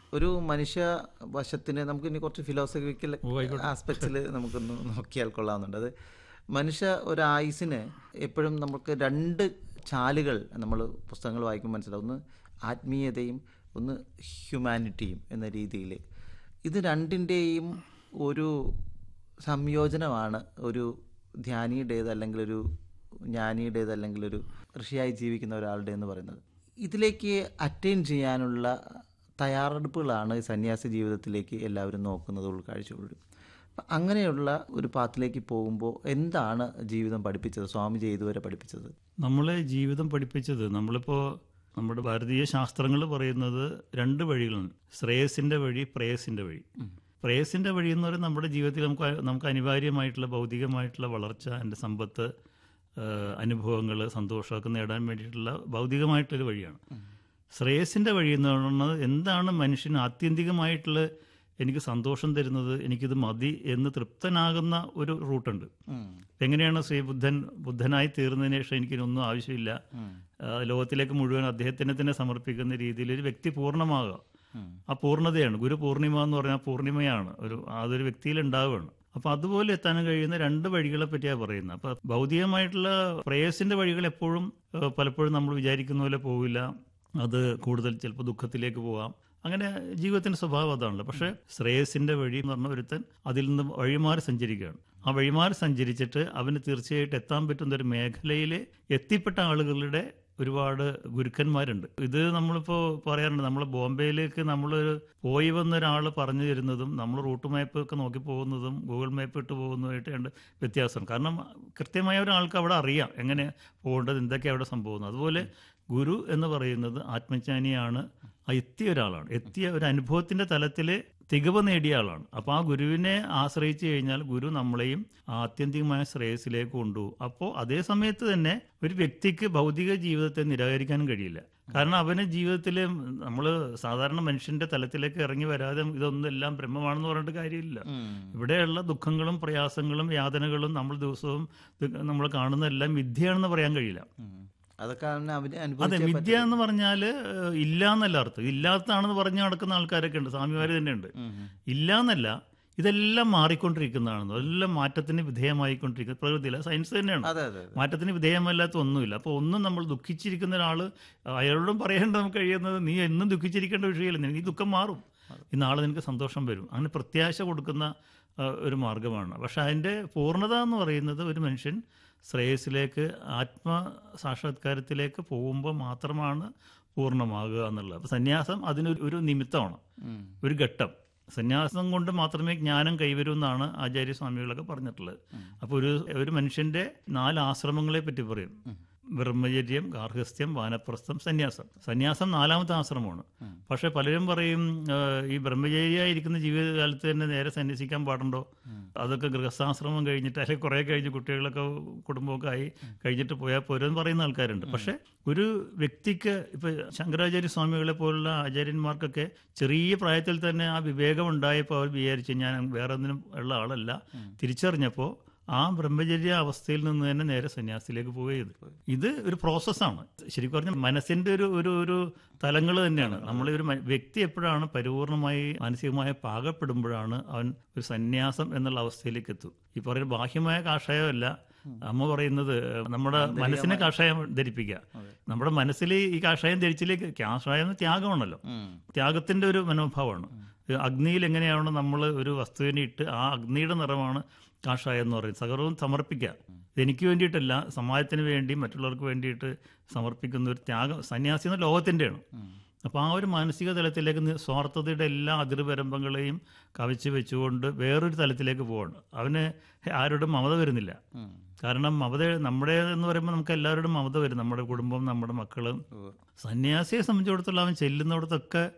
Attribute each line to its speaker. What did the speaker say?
Speaker 1: ഒരു മനുഷ്യ വശത്തിന് നമുക്ക് ഇനി കുറച്ച് ഫിലോസഫിക്കൽ
Speaker 2: ഓ, ആയിക്കോട്ടെ.
Speaker 1: ആസ്പെക്ട്സിൽ നമുക്കൊന്ന് നോക്കിയാൽ കൊള്ളാവുന്നുണ്ട് അത് മനുഷ്യ ഒരു ആയുസിന് എപ്പോഴും നമുക്ക് രണ്ട് ചാലുകൾ നമ്മൾ പുസ്തകങ്ങൾ വായിക്കുമ്പോൾ മനസ്സിലാവും ഒന്ന് ആത്മീയതയും ഒന്ന് ഹ്യൂമാനിറ്റിയും എന്ന രീതിയിൽ ഇത് രണ്ടിൻ്റെയും ഒരു സംയോജനമാണ് ഒരു ധ്യാനിയുടേത് അല്ലെങ്കിൽ ഒരു ജ്ഞാനിയുടേത് അല്ലെങ്കിൽ ഒരു ഋഷിയായി ജീവിക്കുന്ന ഒരാളുടെ എന്ന് പറയുന്നത് ഇതിലേക്ക് അറ്റൈൻ ചെയ്യാനുള്ള തയ്യാറെടുപ്പുകളാണ് ഈ സന്യാസ ജീവിതത്തിലേക്ക് എല്ലാവരും നോക്കുന്നത് ഉൾക്കാഴ്ചകളും അപ്പം അങ്ങനെയുള്ള ഒരു പാത്തിലേക്ക് പോകുമ്പോൾ എന്താണ് ജീവിതം പഠിപ്പിച്ചത് സ്വാമിജി ഇതുവരെ പഠിപ്പിച്ചത്
Speaker 2: നമ്മളെ ജീവിതം പഠിപ്പിച്ചത് നമ്മളിപ്പോൾ നമ്മുടെ ഭാരതീയ ശാസ്ത്രങ്ങൾ പറയുന്നത് രണ്ട് വഴികളുണ്ട് ശ്രേയസിന്റെ വഴി പ്രേയസിന്റെ വഴി പ്രേയസിന്റെ വഴി എന്ന് പറയുന്നത് നമ്മുടെ ജീവിതത്തിൽ നമുക്ക് നമുക്ക് അനിവാര്യമായിട്ടുള്ള ഭൗതികമായിട്ടുള്ള വളർച്ച എൻ്റെ സമ്പത്ത് അനുഭവങ്ങൾ സന്തോഷമൊക്കെ നേടാൻ വേണ്ടിയിട്ടുള്ള ഭൗതികമായിട്ടൊരു വഴിയാണ് ശ്രേയസിന്റെ വഴി എന്ന് പറയുന്നത് എന്താണ് മനുഷ്യന് ആത്യന്തികമായിട്ടുള്ള എനിക്ക് സന്തോഷം തരുന്നത് എനിക്കിത് മതി എന്ന് തൃപ്തനാകുന്ന ഒരു റൂട്ടുണ്ട് എങ്ങനെയാണ് ശ്രീ ബുദ്ധൻ ബുദ്ധനായി തീർന്നതിന് ശേഷം എനിക്കിനൊന്നും ആവശ്യമില്ല ആ, ലോകത്തിലേക്ക് മുഴുവൻ അദ്ദേഹത്തിനെ തന്നെ സമർപ്പിക്കുന്ന രീതിയിൽ ഒരു വ്യക്തി പൂർണ്ണമാകുക ആ പൂർണ്ണതയാണ് ഗുരു പൂർണിമ എന്ന് പറഞ്ഞാൽ പൂർണിമയാണ് ഒരു അതൊരു വ്യക്തിയിൽ ഉണ്ടാവുകയാണ് അപ്പൊ അതുപോലെ എത്താൻ കഴിയുന്ന രണ്ട് വഴികളെ പറ്റിയാണ് പറയുന്നത് അപ്പൊ ഭൗതികമായിട്ടുള്ള പ്രേയസിന്റെ വഴികൾ എപ്പോഴും ആ, പലപ്പോഴും നമ്മൾ വിചാരിക്കുന്ന പോലെ പോവില്ല അത് കൂടുതൽ ചിലപ്പോൾ ദുഃഖത്തിലേക്ക് പോകാം അങ്ങനെ ജീവിതത്തിന്റെ സ്വഭാവം അതാണല്ലോ പക്ഷെ ശ്രേയസിന്റെ വഴി എന്ന് പറഞ്ഞ ഒരുത്തൻ അതിൽ നിന്ന് വഴിമാറി സഞ്ചരിക്കുകയാണ് ആ വഴിമാറി സഞ്ചരിച്ചിട്ട് അവന് തീർച്ചയായിട്ടും എത്താൻ പറ്റുന്ന ഒരു മേഖലയിൽ എത്തിപ്പെട്ട ആളുകളുടെ ഒരുപാട് ഗുരുക്കന്മാരുണ്ട് ഇത് നമ്മളിപ്പോൾ പറയാറുണ്ട് നമ്മൾ ബോംബെയിലേക്ക് നമ്മൾ പോയി വന്ന ഒരാൾ പറഞ്ഞു തരുന്നതും നമ്മൾ റൂട്ട് മാപ്പ് ഒക്കെ നോക്കി പോകുന്നതും ഗൂഗിൾ മാപ്പ് ഇട്ട് പോകുന്നതുമായിട്ട് രണ്ട് വ്യത്യാസം കാരണം കൃത്യമായ ഒരാൾക്ക് അവിടെ അറിയാം എങ്ങനെ പോകേണ്ടത് എന്തൊക്കെ അവിടെ സംഭവിക്കുന്നത് അതുപോലെ ഗുരു എന്ന് പറയുന്നത് ആത്മജ്ഞാനിയാണ് ആ എത്തിയ ഒരാളാണ് എത്തിയ ഒരു അനുഭവത്തിന്റെ തലത്തിൽ തികവ് നേടിയ ആളാണ് അപ്പോൾ ആ ഗുരുവിനെ ആശ്രയിച്ചു കഴിഞ്ഞാൽ ഗുരു നമ്മളെയും ആത്യന്തികമായ ശ്രേയസിലേക്ക് കൊണ്ടുപോകും അപ്പോൾ അതേ സമയത്ത് തന്നെ ഒരു വ്യക്തിക്ക് ഭൗതിക ജീവിതത്തെ നിരാകരിക്കാനും കഴിയില്ല കാരണം അവന് ജീവിതത്തിൽ നമ്മൾ സാധാരണ മനുഷ്യന്റെ തലത്തിലേക്ക് ഇറങ്ങി വരാതെ ഇതൊന്നും എല്ലാം ബ്രഹ്മമാണെന്ന് പറഞ്ഞിട്ട് കാര്യമില്ല ഇവിടെയുള്ള ദുഃഖങ്ങളും പ്രയാസങ്ങളും യാതനകളും നമ്മൾ ദിവസവും നമ്മൾ കാണുന്ന എല്ലാം വിദ്യയാണെന്ന് പറയാൻ കഴിയില്ല
Speaker 1: അതൊക്കെ അവന് അവന്
Speaker 2: അതെ
Speaker 1: അനുഭവിച്ചേ
Speaker 2: വിദ്യ എന്ന് പറഞ്ഞാൽ ഇല്ല എന്നല്ല അർത്ഥം ഇല്ലാത്തതാണെന്ന് പറഞ്ഞു നടക്കുന്ന ആൾക്കാരൊക്കെ ഉണ്ട് സ്വാമിമാർ തന്നെ ഉണ്ട് ഇല്ല എന്നല്ല ഇതെല്ലാം മാറിക്കൊണ്ടിരിക്കുന്നതാണെന്ന് എല്ലാം മാറ്റത്തിന് വിധേയമായിക്കൊണ്ടിരിക്കുന്നത് പ്രകൃതിയില്ല സയൻസ് തന്നെയാണ്
Speaker 1: അതെ അതെ അതെ
Speaker 2: മാറ്റത്തിന് വിധേയമല്ലാത്ത ഒന്നുമില്ല അപ്പോൾ ഒന്നും നമ്മൾ ദുഃഖിച്ചിരിക്കുന്ന ഒരാൾ അയാളോടും പറയേണ്ട നമുക്ക് കഴിയുന്നത് നീ എന്നും ദുഃഖിച്ചിരിക്കേണ്ട വിഷയമില്ല നിനക്ക് ഈ ദുഃഖം മാറും ഈ നാളെ നിനക്ക് സന്തോഷം വരും അങ്ങനെ പ്രത്യാശ കൊടുക്കുന്ന ആ, ഒരു മാർഗമാണ് പക്ഷെ അതിൻ്റെ പൂർണ്ണത എന്ന് പറയുന്നത് ഒരു മനുഷ്യൻ ശ്രേയസിലേക്ക് ആത്മ സാക്ഷാത്കാരത്തിലേക്ക് പോകുമ്പോൾ മാത്രമാണ് പൂർണ്ണമാകുക എന്നുള്ളത് അപ്പോൾ സന്യാസം അതിനൊരു ഒരു നിമിത്തമാണ് ഒരു ഘട്ടം സന്യാസം കൊണ്ട് മാത്രമേ ജ്ഞാനം കൈവരൂ എന്നാണ് ആചാര്യസ്വാമികളൊക്കെ പറഞ്ഞിട്ടുള്ളത് അപ്പോൾ ഒരു ഒരു മനുഷ്യന്റെ നാല് ആശ്രമങ്ങളെ പറ്റി പറയും ബ്രഹ്മചര്യം ഗാർഹസ്ഥ്യം വാനപ്രസ്ഥം സന്യാസം സന്യാസം നാലാമത്തെ ആശ്രമമാണ് പക്ഷെ പലരും പറയും ആ, ഈ ബ്രഹ്മചര്യായിരിക്കുന്ന ജീവിതകാലത്ത് തന്നെ നേരെ സന്യസിക്കാൻ പാടുണ്ടോ അതൊക്കെ ഗൃഹസ്ഥാശ്രമം കഴിഞ്ഞിട്ട് അല്ലെങ്കിൽ കുറെ കഴിഞ്ഞ് കുട്ടികളൊക്കെ കുടുംബമൊക്കെ ആയി കഴിഞ്ഞിട്ട് പോയാൽ പോരെന്ന് പറയുന്ന ആൾക്കാരുണ്ട് പക്ഷെ ഒരു വ്യക്തിക്ക് ഇപ്പൊ ശങ്കരാചാര്യ സ്വാമികളെ പോലുള്ള ആചാര്യന്മാർക്കൊക്കെ ചെറിയ പ്രായത്തിൽ തന്നെ ആ വിവേകം ഉണ്ടായപ്പോൾ അവർ വിചാരിച്ചു ഞാൻ വേറെ ഒന്നിനും ഉള്ള ആളല്ല തിരിച്ചറിഞ്ഞപ്പോൾ ആ ബ്രഹ്മചര്യ അവസ്ഥയിൽ നിന്ന് തന്നെ നേരെ സന്യാസത്തിലേക്ക് പോവുകയത് ഇത് ഒരു പ്രോസസ്സാണ് ശരിക്കും പറഞ്ഞാൽ മനസ്സിന്റെ ഒരു ഒരു ഒരു തലങ്ങൾ തന്നെയാണ് നമ്മൾ ഒരു മ- വ്യക്തി എപ്പോഴാണ് പരിപൂർണമായി മാനസികമായി പാകപ്പെടുമ്പോഴാണ് അവൻ ഒരു സന്യാസം എന്നുള്ള അവസ്ഥയിലേക്ക് എത്തും ഈ പറയുന്ന ബാഹ്യമായ കാഷായമല്ല അമ്മ പറയുന്നത് നമ്മുടെ മനസ്സിനെ കാഷായം ധരിപ്പിക്കുക നമ്മുടെ മനസ്സിൽ ഈ കാഷായം ധരിച്ചിലേക്ക് കാഷായം എന്ന് ത്യാഗമാണല്ലോ ത്യാഗത്തിന്റെ ഒരു മനോഭാവമാണ് അഗ്നിയിൽ എങ്ങനെയാണോ നമ്മൾ ഒരു വസ്തുവിനെ ഇട്ട് ആ അഗ്നിയുടെ നിറമാണ് കാഷായം എന്ന് പറയുന്നത് സകലവും സമർപ്പിക്കുക എനിക്ക് വേണ്ടിയിട്ടല്ല സമാജത്തിന് വേണ്ടി മറ്റുള്ളവർക്ക് വേണ്ടിയിട്ട് സമർപ്പിക്കുന്ന ഒരു ത്യാഗം സന്യാസി എന്ന ലോകത്തിൻ്റെയാണ് അപ്പോൾ ആ ഒരു മാനസിക തലത്തിലേക്ക് നി- സ്വാർത്ഥതയുടെ എല്ലാ അതിർവരമ്പങ്ങളെയും കവച്ച് വെച്ചുകൊണ്ട് വേറൊരു തലത്തിലേക്ക് പോവാണ് അവന് ആരോടും മമത വരുന്നില്ല കാരണം മമത നമ്മുടെ എന്ന് പറയുമ്പോൾ നമുക്ക് എല്ലാവരോടും മമത വരും നമ്മുടെ കുടുംബം നമ്മുടെ മക്കള് സന്യാസിയെ സംബന്ധിച്ചിടത്തോളം അവൻ ചെല്ലുന്നിടത്തൊക്കെ